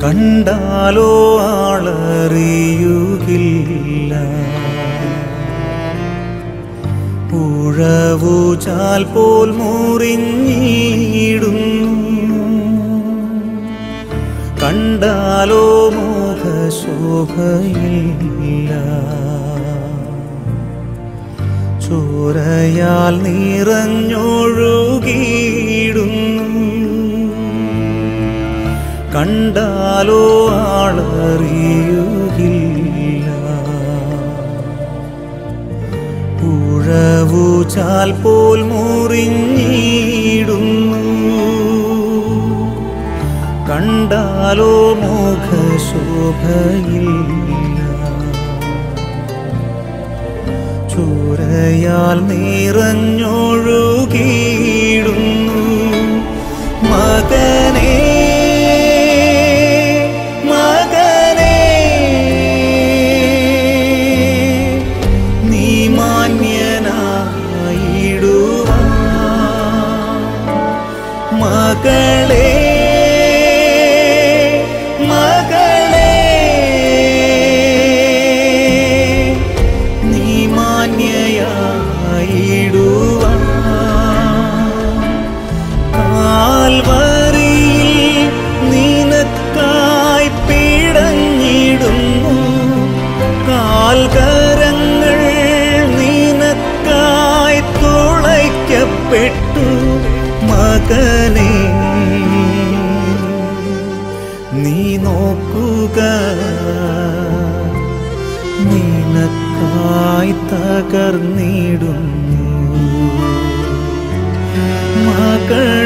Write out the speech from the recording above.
കണ്ടാലോ ആളറിയുകില്ല ഉഴവുചാൽ പോൽ മുറിഞ്ഞിടുന്നു കണ്ടാലോ മോഹശോഭയില്ല ചോരയാൽ നിറഞ്ഞൊഴുകിയിടുന്നു കണ്ടാലോ ആളറിയുകില്ല ഉഴവുചാൽ പോൽ മുറിഞ്ഞിടുന്നു കണ്ടാലോ മുഖശോഭയില്ല ചോരയാൽ നിറഞ്ഞൊഴുകിയിടുന്നു മകനേ മകനേ നീ മാന്യനായിടുവാൻ മകളേ മകളേ നീ മാന്യയായിടുവാൻ കാൽവരിയിൽ നിനക്കായി പിടഞ്ഞിടുന്നു കാൽകരങ്ങൾ നിനക്കായി തുളയ്ക്കപ്പെട്ടു മകനെ നീ നോക്കുക നിനക്കായി തകർന്നിടുന്നു മകൾ